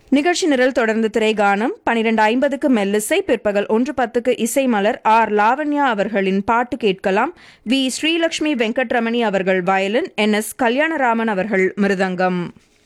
நிகழ்ச்சி நிரல் தொடர்ந்து திரைகானம் பனிரெண்டு ஐம்பதுக்கு மெல்லிசை பிற்பகல் ஒன்று பத்துக்கு இசைமலர் ஆர் லாவண்யா அவர்களின் பாட்டு கேட்கலாம் வி ஸ்ரீலக்ஷ்மி வெங்கட்ரமணி அவர்கள் வயலின் என் எஸ் கல்யாணராமன் அவர்கள் மிருதங்கம்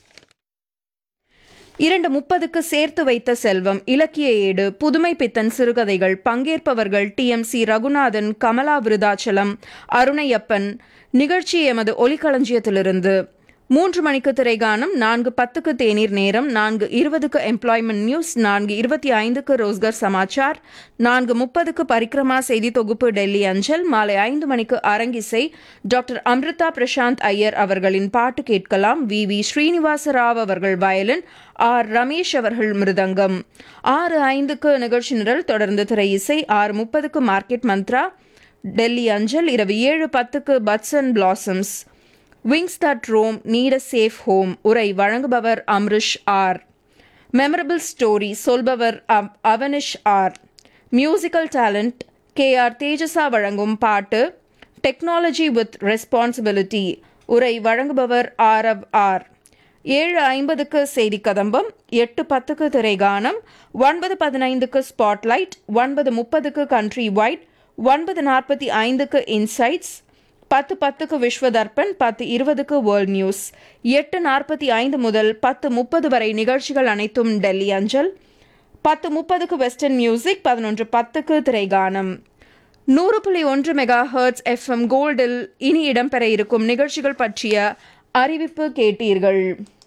இரண்டு முப்பதுக்கு சேர்த்து வைத்த செல்வம் இலக்கிய ஏடு புதுமை பித்தன் சிறுகதைகள் பங்கேற்பவர்கள் T M C Raghunathan Kamala Viruthachalam Arunaiyappan நிகழ்ச்சி எமது ஒலிக்களஞ்சியத்திலிருந்து மூன்று மணிக்கு திரைகானம் நான்கு பத்துக்கு தேநீர் நேரம் நான்கு இருபதுக்கு எம்ப்ளாய்மெண்ட் நியூஸ் நான்கு இருபத்தி ஐந்துக்கு ரோஸ்கர் சமாச்சார் நான்கு முப்பதுக்கு பரிக்ரமா செய்தி தொகுப்பு டெல்லி அஞ்சல் மாலை ஐந்து மணிக்கு அரங்கிசை டாக்டர் அம்ரிதா பிரசாந்த் ஐயர் அவர்களின் பாட்டு கேட்கலாம் வி வி ஸ்ரீனிவாச ராவ் அவர்கள் வயலின் ஆர் ரமேஷ் அவர்கள் மிருதங்கம் ஆறு ஐந்துக்கு நிகழ்ச்சி நிரல் தொடர்ந்து திரை இசை ஆறு முப்பதுக்கு மார்க்கெட் மந்த்ரா டெல்லி அஞ்சல் இரவு ஏழு பத்துக்கு buds and blossoms wings that roam need a safe home உரை வழங்குபவர் அம்ரிஷ் ஆர் மெமரபிள் ஸ்டோரி சொல்பவர் அவ்- Avanish R musical talent K R Tejasa வழங்கும் பாட்டு டெக்னாலஜி வித் ரெஸ்பான்சிபிலிட்டி உரை வழங்குபவர் ஆரவ் ஆர் ஏழு ஐம்பதுக்கு செய்தி கதம்பம் எட்டு பத்துக்கு திரைகானம் ஒன்பது பதினைந்துக்கு ஸ்பாட்லைட் ஒன்பது முப்பதுக்கு கண்ட்ரி வைட் ஒன்பது நாற்பத்தி ஐந்துக்கு இன்சைட்ஸ் பத்து பத்துக்கு விஸ்வ தர்ப்பண் பத்து இருபதுக்கு வேர்ல்ட் நியூஸ் எட்டு நாற்பத்தி ஐந்து முதல் பத்து முப்பது வரை நிகழ்ச்சிகள் அனைத்தும் டெல்லி அஞ்சல் பத்து முப்பதுக்கு வெஸ்டர்ன் மியூசிக் பதினொன்று பத்துக்கு திரைகானம் நூறு புள்ளி ஒன்று மெகா ஹெர்ட்ஸ் எஃப்எம் கோல்டில் இனி இடம்பெற இருக்கும் நிகழ்ச்சிகள் பற்றிய அறிவிப்பு கேட்டீர்கள்